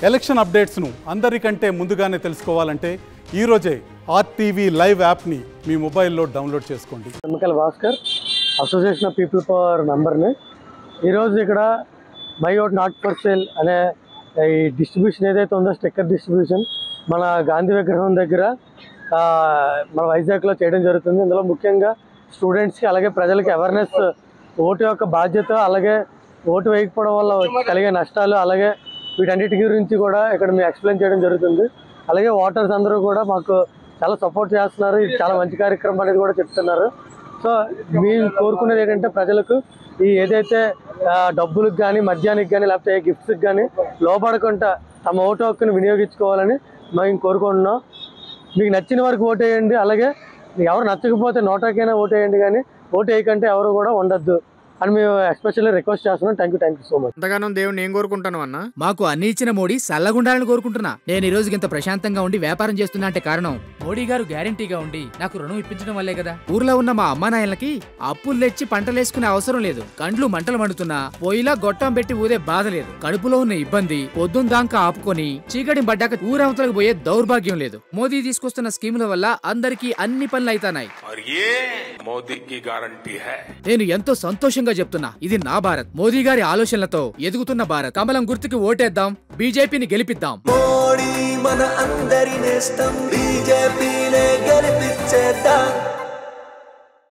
election అప్డేట్స్ను అందరికంటే ముందుగానే తెలుసుకోవాలంటే ఈరోజే ఆర్టీవీ లైవ్ యాప్ని మీ మొబైల్లో డౌన్లోడ్ చేసుకోండి ఎమ్మకల Bhaskar association of people power మెంబర్ని ఈరోజు ఇక్కడ my vote not for sale అనే ఈ డిస్ట్రిబ్యూషన్ ఏదైతే ఉందో స్టిక్కర్ డిస్ట్రిబ్యూషన్ మన గాంధీ విగ్రహం దగ్గర ఆ, మన వైజాగ్లో చేయడం జరుగుతుంది ఇందులో ముఖ్యంగా స్టూడెంట్స్కి అలాగే ప్రజలకి అవేర్నెస్ ఓటు యొక్క బాధ్యత అలాగే ఓటు వేయకపోవడం వల్ల కలిగే నష్టాలు అలాగే వీటన్నిటి గురించి కూడా ఇక్కడ మేము ఎక్స్ప్లెయిన్ చేయడం జరుగుతుంది అలాగే ఓటర్స్ అందరూ కూడా మాకు చాలా సపోర్ట్ చేస్తున్నారు ఇది చాలా మంచి కార్యక్రమం అనేది కూడా చెప్తున్నారు సో మేము కోరుకునేది ఏంటంటే ప్రజలకు ఈ ఏదైతే ఆ, డబ్బులకు కానీ మద్యానికి కానీ లేకపోతే ఏ గిఫ్ట్స్కి కానీ లోపడకుండా తమ ఓటు హక్కుని వినియోగించుకోవాలని మేము కోరుకుంటున్నాం మీకు నచ్చిన వరకు ఓటు వేయండి అలాగే మీకు ఎవరు నచ్చకపోతే నోటాకైనా ఓటు వేయండి కానీ ఓటు వేయకంటే ఎవరు కూడా ఉండొద్దు అని మేము ఎస్పెషల్లీ రిక్వెస్ట్ చేస్తున్నాం thank you thank you so much అంతగానం దేవుడిని ఏం కోరుకుంటాను అన్న మాకు అన్ని ఇచ్చిన మోడీ సల్లగుండాలని కోరుకుంటున్నా నేను ఈ రోజుకి ఇంత ప్రశాంతంగా ఉండి వ్యాపారం చేస్తున్నా అంటే కారణం మోడీ గారు గ్యారంటీగా ఉండి నాకు రుణం ఇప్పించడం వల్లే కదా ఊర్లో ఉన్న మా అమ్మా నాయనలకి అప్పులు తెచ్చి పంటలేసుకునే అవసరం లేదు కండ్లు మంటలు మండుతున్నా పొయ్యిలా గొట్టం పెట్టి ఊదే బాధ లేదు కడుపులో ఉన్న ఇబ్బంది పొద్దున్న దాకా ఆపుకొని చీకటి పడ్డాక ఊరవతలకు పోయే దౌర్భాగ్యం లేదు మోదీ తీసుకొస్తున్న స్కీముల వల్ల అందరికీ అన్ని పనులు అయితానాయి और ये मोदी की गारंटी है నేను ఎంతో సంతోషంగా చెప్తున్నా ఇది నా భారత్ మోదీ గారి ఆలోచనలతో ఎదుగుతున్న భారత్ కమలం గుర్తుకి ఓటేద్దాం బీజేపీని గెలిపిద్దాం మోడీ మన అందరి నేస్తం బీజేపీనే గెలిపించేద్దాం